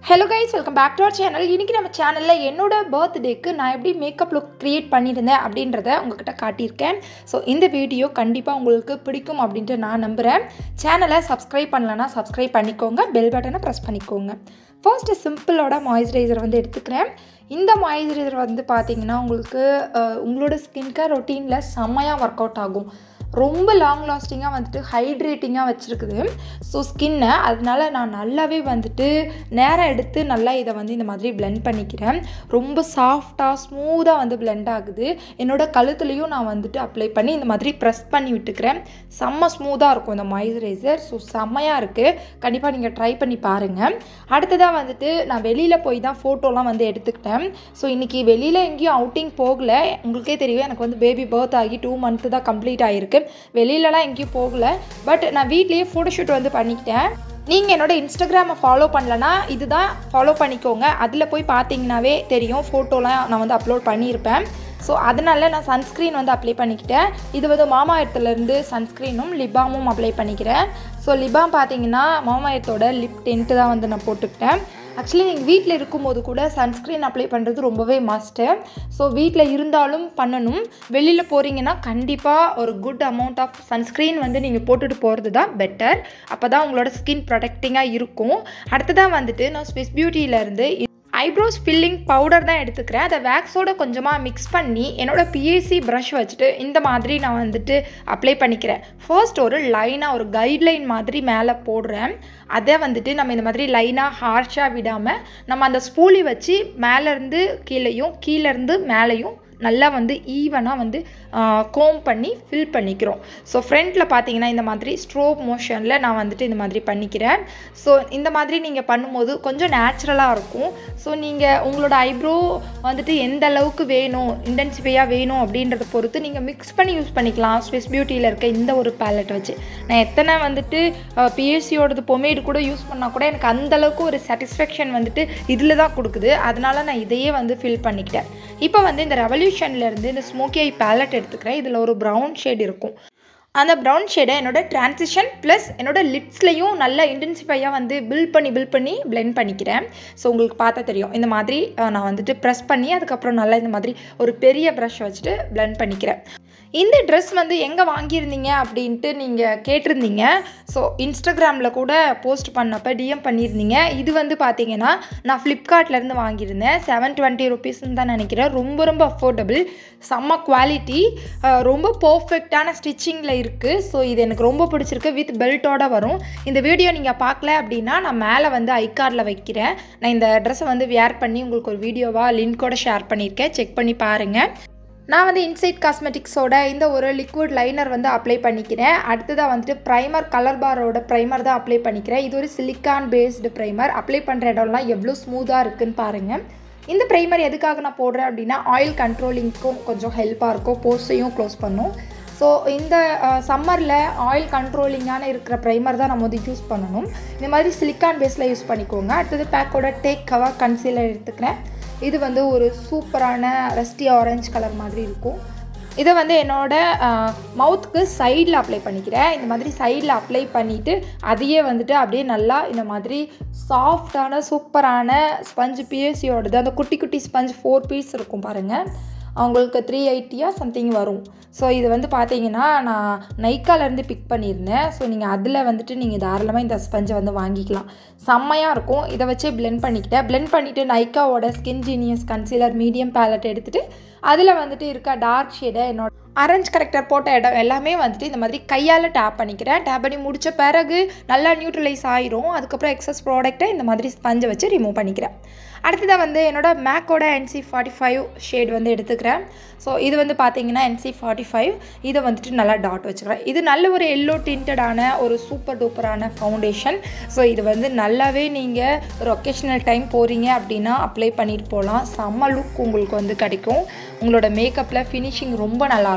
hello guys welcome back to our channel இன்றைக்கி நம்ம சேனலில் என்னோட பர்த்டேக்கு நான் எப்படி மேக்கப் லுக் க்ரியேட் பண்ணியிருந்தேன் அப்படின்றத உங்ககிட்ட காட்டியிருக்கேன் ஸோ இந்த வீடியோ கண்டிப்பாக உங்களுக்கு பிடிக்கும் அப்படின்ட்டு நான் நம்புகிறேன் சேனலை சப்ஸ்கிரைப் பண்ணலன்னா சப்ஸ்கிரைப் பண்ணிக்கோங்க பெல் பட்டனை ப்ரெஸ் பண்ணிக்கோங்க ஃபர்ஸ்ட்டு சிம்பிளோட மாய்ஸ்சரைசர் வந்து எடுத்துக்கிறேன் இந்த மாய்ஸ்சரைசர் வந்து பார்த்தீங்கன்னா உங்களுக்கு அஹ், உங்களோட ஸ்கின் கேர் ரொட்டீனில் செம்மையாக ஒர்க் அவுட் ஆகும் ரொம்ப லாங் லாஸ்டிங்காக வந்துட்டு ஹைட்ரேட்டிங்காக வச்சுருக்குது ஸோ ஸ்கின்னை அதனால நான் நல்லாவே வந்துட்டு நேரம் எடுத்து நல்லா இதை வந்து இந்த மாதிரி பிளெண்ட் பண்ணிக்கிறேன் ரொம்ப சாஃப்டாக ஸ்மூத்தாக வந்து பிளெண்ட் ஆகுது என்னோட கழுத்துலேயும் நான் வந்துட்டு அப்ளை பண்ணி இந்த மாதிரி ப்ரெஸ் பண்ணி விட்டுக்கிறேன் செம்ம ஸ்மூத்தாக இருக்கும் இந்த மாய்ஸ்சரைசர் ஸோ செம்மையாக இருக்குது கண்டிப்பாக நீங்கள் ட்ரை பண்ணி பாருங்கள் அடுத்ததாக வந்துட்டு நான் வெளியில் போய் தான் ஃபோட்டோலாம் வந்து எடுத்துக்கிட்டேன் ஸோ இன்றைக்கி வெளியில் எங்கேயும் அவுட்டிங் போகல உங்களுக்கே தெரியும் எனக்கு வந்து பேபி பர்த் ஆகி டூ மந்த்து தான் கம்ப்ளீட் ஆகிருக்கு வெளியிலலாம் எங்கேயும் போகல பட் நான் வீட்லேயே ஃபோட்டோஷூட் வந்து பண்ணிக்கிட்டேன் நீங்கள் என்னோட இன்ஸ்டாகிராமை ஃபாலோ பண்ணலனா இதுதான் ஃபாலோ பண்ணிக்கோங்க அதில் போய் பார்த்தீங்கன்னாவே தெரியும் ஃபோட்டோலாம் நான் வந்து அப்லோட் பண்ணியிருப்பேன் ஸோ அதனால நான் சன்ஸ்க்ரீன் வந்து அப்ளை பண்ணிக்கிட்டேன் இது வந்து மாமா எர்த்துலேருந்து சன்ஸ்க்ரீனும் லிபாமும் அப்ளை பண்ணிக்கிறேன் ஸோ லிபாம் பார்த்தீங்கன்னா மாமா எர்த்தோட லிப் டென்ட்டு தான் வந்து நான் போட்டுக்கிட்டேன் ஆக்சுவலி நீங்கள் வீட்டில் இருக்கும்போது கூட சன்ஸ்க்ரீன் அப்ளை பண்ணுறது ரொம்பவே மஸ்ட்டு ஸோ வீட்டில் இருந்தாலும் பண்ணணும் வெளியில் போகிறீங்கன்னா கண்டிப்பாக ஒரு குட் அமௌண்ட் ஆஃப் சன்ஸ்க்ரீன் வந்து நீங்கள் போட்டுட்டு போகிறது தான் பெட்டர் அப்போ தான் உங்களோட ஸ்கின் ப்ரொடெக்டிங்காக இருக்கும் அடுத்ததாக வந்துட்டு நான் ஸ்விஸ் பியூட்டியிலேருந்து ஐப்ரோஸ் ஃபில்லிங் பவுடர் தான் எடுத்துக்கிறேன் அதை வேக்ஸோட கொஞ்சமாக மிக்ஸ் பண்ணி என்னோட பிஎஸ்சி ப்ரஷ் வச்சுட்டு இந்த மாதிரி நான் வந்துட்டு அப்ளை பண்ணிக்கிறேன் ஃபர்ஸ்ட் ஒரு லைனாக ஒரு கைட்லைன் மாதிரி மேலே போடுறேன் அதை வந்துட்டு நம்ம இந்த மாதிரி லைனாக ஹார்ஷாக விடாமல் நம்ம அந்த ஸ்பூலி வச்சு மேலேருந்து கீழேயும் கீழேருந்து மேலேயும் நல்லா வந்து ஈவனாக வந்து கோம் பண்ணி ஃபில் பண்ணிக்கிறோம் ஸோ ஃப்ரண்ட்டில் பார்த்தீங்கன்னா இந்த மாதிரி ஸ்ட்ரோப் மோஷனில் நான் வந்துட்டு இந்த மாதிரி பண்ணிக்கிறேன் ஸோ இந்த மாதிரி நீங்கள் பண்ணும்போது கொஞ்சம் நேச்சுரலாக இருக்கும் ஸோ நீங்கள் உங்களோட ஐப்ரோ வந்துட்டு எந்த அளவுக்கு வேணும் இன்டென்சிஃபையாக வேணும் அப்படின்றத பொறுத்து நீங்கள் மிக்ஸ் பண்ணி யூஸ் பண்ணிக்கலாம் ஸ்விஸ் பியூட்டியில் இருக்க இந்த ஒரு பேலட் வச்சு நான் எத்தனை வந்துட்டு பிஎஸ்சியோடது பொமேடு கூட யூஸ் பண்ணால் கூட எனக்கு அந்த அளவுக்கு ஒரு சாட்டிஸ்ஃபேக்ஷன் வந்துட்டு இதில் தான் கொடுக்குது அதனால நான் இதையே வந்து ஃபில் பண்ணிக்கிட்டேன் இப்போ வந்து இந்த ரெவல்யூஷன்லேருந்து இந்த ஸ்மோக்கி ஐ பேலட் எடுத்துக்கிறேன் இதில் ஒரு ப்ரௌன் ஷேட் இருக்கும் அந்த ப்ரௌன் ஷேடை என்னோட ட்ரான்சிஷன் ப்ளஸ் என்னோட லிப்ஸ்லையும் நல்லா இன்டென்சிஃபையாக வந்து பில்ட் பண்ணி பில்ட் பண்ணி பிளெண்ட் பண்ணிக்கிறேன் ஸோ உங்களுக்கு பார்த்தா தெரியும் இந்த மாதிரி அஹ், நான் வந்துட்டு ப்ரெஸ் பண்ணி அதுக்கப்புறம் நல்லா இந்த மாதிரி ஒரு பெரிய ப்ரஷ் வச்சுட்டு பிளெண்ட் பண்ணிக்கிறேன் இந்த ட்ரெஸ் வந்து எங்கே வாங்கியிருந்தீங்க அப்படின்ட்டு நீங்கள் கேட்டிருந்தீங்க ஸோ இன்ஸ்டாகிராமில் கூட போஸ்ட் பண்ணப்போ டிஎம் பண்ணியிருந்தீங்க இது வந்து பார்த்தீங்கன்னா நான் ஃப்ளிப்கார்ட்லேருந்து வாங்கியிருந்தேன் செவன் டுவெண்ட்டி ருபீஸ்னு தான் நினைக்கிறேன் ரொம்ப ரொம்ப அஃபோர்டபுள் செம்ம குவாலிட்டி ரொம்ப பர்ஃபெக்டான ஸ்டிச்சிங்கில் இருக்குது ஸோ இது எனக்கு ரொம்ப பிடிச்சிருக்கு வித் பெல்ட்டோட வரும் இந்த வீடியோ நீங்கள் பார்க்கல அப்படின்னா நான் மேலே வந்து ஐகார்டில் வைக்கிறேன் நான் இந்த ட்ரெஸ்ஸை வந்து வேர் பண்ணி உங்களுக்கு ஒரு வீடியோவாக லிங்க்கோட ஷேர் பண்ணியிருக்கேன் செக் பண்ணி பாருங்கள் நான் வந்து இன்சைட் காஸ்மெட்டிக்ஸோட இந்த ஒரு லிக்விட் லைனர் வந்து அப்ளை பண்ணிக்கிறேன் அடுத்ததாக வந்துட்டு ப்ரைமர் கலர் பாரோட ப்ரைமர் தான் அப்ளை பண்ணிக்கிறேன் இது ஒரு சிலிக்கான் பேஸ்டு ப்ரைமர் அப்ளை பண்ணுற இடம்லாம் எவ்வளோ ஸ்மூத்தாக இருக்குன்னு பாருங்கள் இந்த ப்ரைமர் எதுக்காக நான் போடுறேன் அப்படின்னா ஆயில் கண்ட்ரோலிங்க்கும் கொஞ்சம் ஹெல்ப்பாக இருக்கும் போர்ஸையும் க்ளோஸ் பண்ணும் ஸோ இந்த சம்மரில் ஆயில் கண்ட்ரோலிங்கான இருக்கிற ப்ரைமர் தான் நம்ம வந்து யூஸ் பண்ணணும் இந்த மாதிரி சிலிக்கான் பேஸில் யூஸ் பண்ணிக்கோங்க அடுத்தது பேக்கோட டேக் கவர் கன்சீலர் எடுத்துக்கிறேன் இது வந்து ஒரு சூப்பரான ரஸ்டி ஆரஞ்சு கலர் மாதிரி இருக்கும் இதை வந்து என்னோட மவுத்துக்கு சைடில் அப்ளை பண்ணிக்கிறேன் இந்த மாதிரி சைடில் அப்ளை பண்ணிவிட்டு அதையே வந்துட்டு அப்படியே நல்லா இந்த மாதிரி சாஃப்டான சூப்பரான ஸ்பஞ்ச் பிஎஸ்சியோடது அந்த குட்டி குட்டி ஸ்பஞ்ச் ஃபோர் பீஸ் இருக்கும் பாருங்கள் அவங்களுக்கு த்ரீ எயிட்டியாக சம்திங் வரும் ஸோ இது வந்து பார்த்தீங்கன்னா நான் நைக்காலேருந்து பிக் பண்ணியிருந்தேன் ஸோ நீங்கள் அதில் வந்துட்டு நீங்கள் தாராளமாக இந்த ஸ்பஞ்சை வந்து வாங்கிக்கலாம் செம்மையாக இருக்கும் இதை வச்சு பிளெண்ட் பண்ணிக்கிட்டேன் பிளெண்ட் பண்ணிவிட்டு நைக்காவோட skin genius concealer medium palette எடுத்துகிட்டு அதில் வந்துட்டு இருக்க டார்க் ஷேடை என்னோட அரேஞ்ச் கரெக்டர் போட்ட இடம் எல்லாமே வந்துட்டு இந்த மாதிரி கையால் டேப் பண்ணிக்கிறேன் டேப் பண்ணி முடித்த பிறகு நல்லா நியூட்ரலைஸ் ஆயிரும் அதுக்கப்புறம் எக்ஸஸ் ப்ராடக்ட்டை இந்த மாதிரி ஸ்பஞ்சை வச்சு ரிமூவ் பண்ணிக்கிறேன் அடுத்ததாக வந்து என்னோட மேக்கோட என்சி ஃபார்ட்டி ஃபைவ் ஷேட் வந்து எடுத்துக்கிறேன் ஸோ இது வந்து பார்த்தீங்கன்னா என்சி ஃபார்ட்டி ஃபைவ் இதை வந்துட்டு நல்லா டாட் வச்சுக்கிறேன் இது நல்ல ஒரு எல்லோ டிண்டடான ஒரு சூப்பர் டூப்பரான ஃபவுண்டேஷன் ஸோ இது வந்து நல்லாவே நீங்கள் ஒரு ஒகேஷ்னல் டைம் போகிறீங்க அப்படின்னா அப்ளை பண்ணிட்டு போகலாம் செம்ம லுக் உங்களுக்கு வந்து கிடைக்கும் உங்களோட மேக்கப்பில் ஃபினிஷிங் ரொம்ப நல்லாயிருக்கும்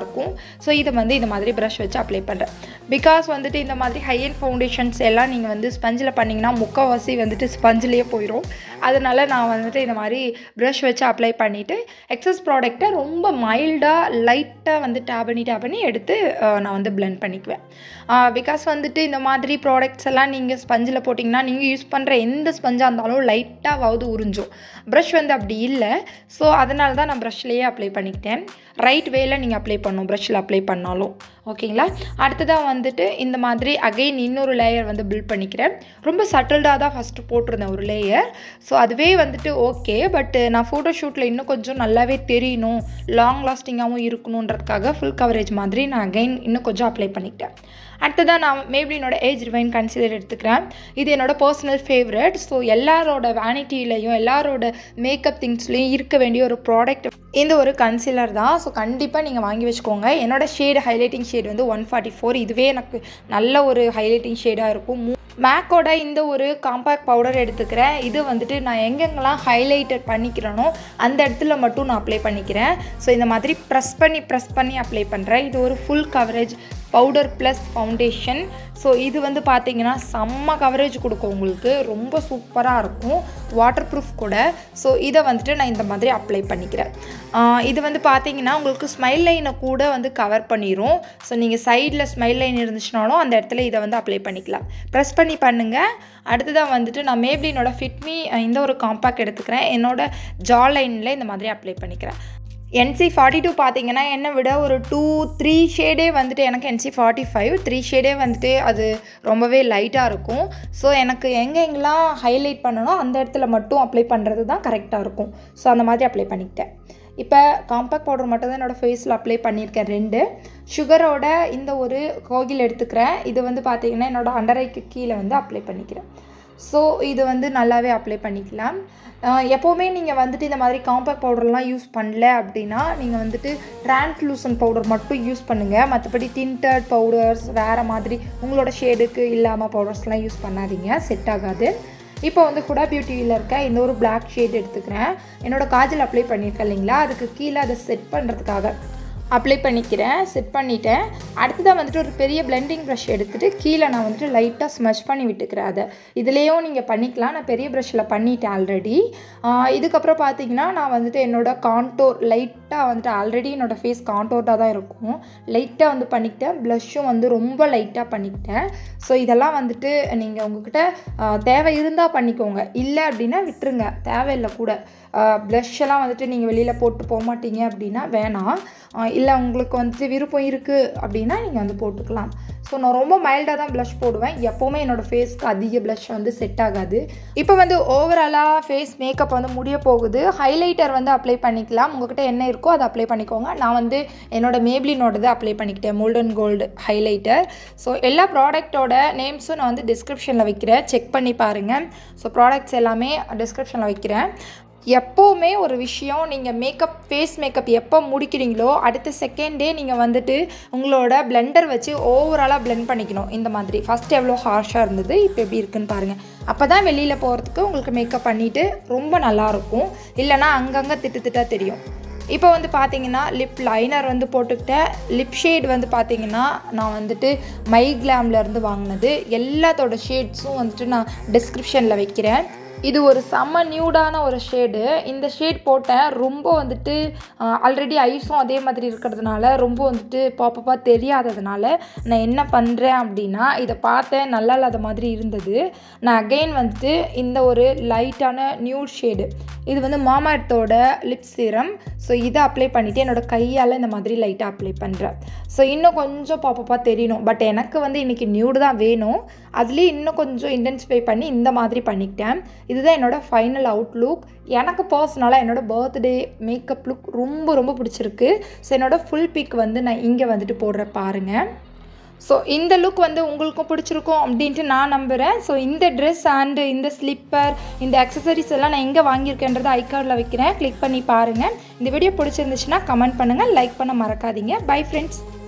நல்லாயிருக்கும் ஸோ இதை வந்து இந்த மாதிரி ப்ரஷ் வச்சு அப்ளை பண்ணுறேன் பிகாஸ் வந்துட்டு இந்த மாதிரி ஹை அண்ட் ஃபவுண்டேஷன்ஸ் எல்லாம் நீங்கள் வந்து ஸ்பஞ்சில் பண்ணிங்கன்னா முக்கால்வாசி வந்துட்டு ஸ்பஞ்சிலேயே போயிடும் அதனால் நான் வந்துட்டு இந்த மாதிரி ப்ரஷ் வச்சு அப்ளை பண்ணிவிட்டு எக்ஸஸ் ப்ராடக்ட்டை ரொம்ப மைல்டாக லைட்டாக வந்து டேப் பண்ணி டேப் பண்ணி எடுத்து அஹ், நான் வந்து blend பண்ணிக்குவேன் பிகாஸ் வந்துட்டு இந்த மாதிரி ப்ராடக்ட்ஸ் எல்லாம் நீங்கள் ஸ்பஞ்சில் போட்டிங்கன்னா நீங்கள் யூஸ் பண்ணுற எந்த ஸ்பஞ்சாக இருந்தாலும் லைட்டாவது உறிஞ்சும் ப்ரஷ் வந்து அப்படி இல்லை ஸோ அதனால தான் நான் ப்ரஷ்லேயே அப்ளை பண்ணிக்கிட்டேன் ரைட் வேல நீங்கள் அப்ளை பண்ணணும் ப்ரஷ்ஷில் அப்ளை பண்ணாலும் ஓகேங்களா அடுத்ததாக வந்துட்டு இந்த மாதிரி அகைன் இன்னொரு லேயர் வந்து பில்ட் பண்ணிக்கிறேன் ரொம்ப சட்டில்டாக தான் ஃபஸ்ட்டு போட்டிருந்தேன் ஒரு லேயர் ஸோ அதுவே வந்துட்டு ஓகே பட் நான் ஃபோட்டோ ஷூட்டில் இன்னும் கொஞ்சம் நல்லாவே தெரியணும் லாங் லாஸ்டிங்காகவும் இருக்கணுன்றதுக்காக ஃபுல் கவரேஜ் மாதிரி நான் அகைன் இன்னும் கொஞ்சம் அப்ளை பண்ணிக்கிட்டேன் அடுத்ததாக நான் மேப்ளினோட ஏஜ் ரிவைன் கன்சிலர் எடுத்துக்கிறேன் இது என்னோட பர்சனல் ஃபேவரட் ஸோ எல்லாரோட வேனிட்டிலையும் எல்லாரோட மேக்கப் திங்ஸ்லேயும் இருக்க வேண்டிய ஒரு ப்ராடக்ட் இந்த ஒரு கன்சிலர் தான் ஸோ கண்டிப்பாக நீங்கள் வாங்கி வச்சுக்கோங்க என்னோட ஷேடு ஹைலைட்டிங் ஷேடு வந்து ஒன் ஃபார்ட்டி ஃபோர் இதுவே எனக்கு நல்ல ஒரு ஹைலைட்டிங் ஷேடாக இருக்கும் மேக்கோட இந்த ஒரு காம்பேக்ட் பவுடர் எடுத்துக்கிறேன் இது வந்துட்டு நான் எங்கெங்கெல்லாம் ஹைலைட்டர் பண்ணிக்கிறேனோ அந்த இடத்துல மட்டும் நான் அப்ளை பண்ணிக்கிறேன் ஸோ இந்த மாதிரி ப்ரெஸ் பண்ணி ப்ரெஸ் பண்ணி அப்ளை பண்ணுறேன் இது ஒரு full coverage powder plus foundation so இது வந்து பார்த்தீங்கன்னா செம்ம கவரேஜ் கொடுக்கும் உங்களுக்கு ரொம்ப சூப்பராக இருக்கும் வாட்டர் ப்ரூஃப் கூட ஸோ இதை வந்துட்டு நான் இந்த மாதிரி அப்ளை பண்ணிக்கிறேன் ஆஹ் இது வந்து பார்த்தீங்கன்னா உங்களுக்கு ஸ்மைல் லைனை கூட வந்து கவர் பண்ணிடும் ஸோ நீங்கள் சைடில் ஸ்மைல் லைன் இருந்துச்சுனாலும் அந்த இடத்துல இதை வந்து அப்ளை பண்ணிக்கலாம் ப்ரெஸ் பண்ணி பண்ணுங்கள் அடுத்ததாக வந்துட்டு நான் மேப்ளினோட ஃபிட்மி இந்த ஒரு காம்பேக்ட் எடுத்துக்கிறேன் என்னோட ஜா லைனில் இந்த மாதிரி அப்ளை பண்ணிக்கிறேன் என்சி ஃபார்ட்டி டூ பார்த்தீங்கன்னா என்னை விட ஒரு டூ த்ரீ ஷேடே வந்துட்டு எனக்கு என்சி ஃபார்ட்டி ஃபைவ் த்ரீ ஷேடே வந்துட்டு அது ரொம்பவே லைட்டாக இருக்கும் ஸோ எனக்கு எங்கே எங்கெல்லாம் ஹைலைட் பண்ணணும் அந்த இடத்துல மட்டும் அப்ளை பண்ணுறது தான் கரெக்டாக இருக்கும் ஸோ அந்த மாதிரி அப்ளை பண்ணிக்கிட்டேன் இப்போ காம்பேக்ட் பவுடர் மட்டும் தான் என்னோடய ஃபேஸில் அப்ளை பண்ணியிருக்கேன் ரெண்டு சுகரோட இந்த ஒரு கோகில் எடுத்துக்கிறேன் இது வந்து பார்த்தீங்கன்னா என்னோடய அண்டரைக்கு கீழே வந்து அப்ளை பண்ணிக்கிறேன் ஸோ இது வந்து நல்லாவே அப்ளை பண்ணிக்கலாம் அஹ் எப்போவுமே நீங்கள் வந்துட்டு இந்த மாதிரி காம்பேக்ட் பவுடர்லாம் யூஸ் பண்ணல அப்படின்னா நீங்கள் வந்துட்டு டிரான்ஸ்லூசன் பவுடர் மட்டும் யூஸ் பண்ணுங்கள் மற்றபடி டிண்டட் பவுடர்ஸ் வேறு மாதிரி உங்களோட ஷேடுக்கு இல்லாமல் பவுடர்ஸ்லாம் யூஸ் பண்ணாதீங்க செட் ஆகாது இப்போ வந்து ஹுடா பியூட்டியில் இருக்க இந்த ஒரு பிளாக் ஷேட் எடுத்துக்கிறேன் என்னோட காஜல் அப்ளை பண்ணியிருக்கேன் இல்லைங்களா அதுக்கு கீழே அதை செட் பண்ணுறதுக்காக அப்ளை பண்ணிக்கிறேன் செட் பண்ணிட்டேன் அடுத்ததாக வந்துட்டு ஒரு பெரிய பிளெண்டிங் ப்ரஷ் எடுத்துகிட்டு கீழே நான் வந்துட்டு லைட்டாக ஸ்மஷ் பண்ணி விட்டுக்கிறேன் அதை இதுலேயும் நீங்கள் பண்ணிக்கலாம் நான் பெரிய ப்ரஷ்ஷில் பண்ணிட்டேன் ஆல்ரெடி இதுக்கப்புறம் பார்த்தீங்கன்னா நான் வந்துட்டு என்னோட கான்டோர் லைட்டாக வந்துட்டு ஆல்ரெடி என்னோடய ஃபேஸ் கான்டோர்டாக தான் இருக்கும் லைட்டாக வந்து பண்ணிக்கிட்டேன் ப்ளஷ்ஷும் வந்து ரொம்ப லைட்டாக பண்ணிக்கிட்டேன் ஸோ இதெல்லாம் வந்துட்டு நீங்கள் உங்ககிட்ட ஆஹ், தேவை இருந்தால் பண்ணிக்கோங்க இல்லை அப்படின்னா விட்டுருங்க தேவையில்லை கூட ப்ளஷ் எல்லாம் வந்துட்டு நீங்கள் வெளியில் போட்டு போக மாட்டீங்க அப்படின்னா வேணாம் இல்லை உங்களுக்கு வந்துட்டு விருப்பம் இருக்குது அப்படின்னா நீங்கள் வந்து போட்டுக்கலாம் ஸோ நான் ரொம்ப மைல்டாக தான் ப்ளஷ் போடுவேன் எப்போவுமே என்னோடய ஃபேஸ்க்கு அதிக ப்ளஷ் வந்து செட் ஆகாது இப்போ வந்து ஓவராலாக ஃபேஸ் மேக்கப் வந்து முடிய போகுது ஹைலைட்டர் வந்து அப்ளை பண்ணிக்கலாம் உங்ககிட்ட என்ன இருக்கோ அதை அப்ளை பண்ணிக்கோங்க நான் வந்து என்னோட மேப்ளினோடது அப்ளை பண்ணிக்கிட்டேன் கோல்டன் கோல்டு ஹைலைட்டர் ஸோ எல்லா ப்ராடக்ட்டோட நேம்ஸும் நான் வந்து டிஸ்கிரிப்ஷனில் வைக்கிறேன் செக் பண்ணி பாருங்கள் ஸோ ப்ராடக்ட்ஸ் எல்லாமே டிஸ்கிரிப்ஷனில் வைக்கிறேன் எப்போவுமே ஒரு விஷயம் நீங்கள் மேக்கப் ஃபேஸ் மேக்கப் எப்போ முடிக்கிறீங்களோ அடுத்த செகண்டே நீங்கள் வந்துட்டு உங்களோட பிளெண்டர் வச்சு ஓவராலாக blend பண்ணிக்கணும் இந்த மாதிரி ஃபஸ்ட் எவ்வளோ ஹார்ஷாக இருந்தது இப்போ எப்படி இருக்குன்னு பாருங்கள் அப்போ தான் வெளியில் போகிறதுக்கு உங்களுக்கு மேக்கப் பண்ணிவிட்டு ரொம்ப நல்லாயிருக்கும் இல்லைனா அங்கங்கே திட்டு திட்டாக தெரியும் இப்போ வந்து பார்த்தீங்கன்னா லிப் லைனர் வந்து போட்டுக்கிட்டேன் லிப் ஷேட் வந்து பார்த்தீங்கன்னா நான் வந்துட்டு மை இருந்து வாங்கினது எல்லாத்தோட ஷேட்ஸும் வந்துட்டு நான் டிஸ்கிரிப்ஷனில் வைக்கிறேன் இது ஒரு செம்ம நியூடான ஒரு ஷேடு இந்த ஷேட் போட்டேன் ரொம்ப வந்துட்டு ஆல்ரெடி ஐஸும் அதே மாதிரி இருக்கிறதுனால ரொம்ப வந்துட்டு பாப்பப்பாக தெரியாததுனால நான் என்ன பண்ணுறேன் அப்படின்னா இதை பார்த்தேன் நல்லா இல்லாத மாதிரி இருந்தது நான் அகெயின் வந்துட்டு இந்த ஒரு லைட்டான நியூட் ஷேடு இது வந்து மாமார்த்தோட லிப் சீரம் ஸோ இதை அப்ளை பண்ணிவிட்டு என்னோடய கையால் இந்த மாதிரி லைட்டாக அப்ளை பண்ணுறேன் ஸோ இன்னும் கொஞ்சம் பாப்பப்பாக தெரியணும் பட் எனக்கு வந்து இன்றைக்கி நியூடு தான் வேணும் அதுலேயே இன்னும் கொஞ்சம் இன்டென்சிஃபை பண்ணி இந்த மாதிரி பண்ணிக்கிட்டேன் இதுதான் என்னோட ஃபைனல் அவுட்லுக் எனக்கு பர்சனலாக என்னோட பர்த்டே மேக்கப் லுக் ரொம்ப ரொம்ப பிடிச்சிருக்கு ஸோ என்னோட ஃபுல் பிக் வந்து நான் இங்கே வந்துட்டு போடுற பாருங்கள் ஸோ இந்த லுக் வந்து உங்களுக்கும் பிடிச்சிருக்கும் அப்படின்ட்டு நான் நம்புகிறேன் ஸோ இந்த ட்ரெஸ் அண்டு இந்த ஸ்லிப்பர் இந்த அக்சசரிஸ் எல்லாம் நான் எங்கே வாங்கியிருக்கேன்றதை ஐகார்டில் வைக்கிறேன் கிளிக் பண்ணி பாருங்கள் இந்த வீடியோ பிடிச்சிருந்துச்சுன்னா கமெண்ட் பண்ணுங்கள் லைக் பண்ண மறக்காதீங்க பை ஃப்ரெண்ட்ஸ்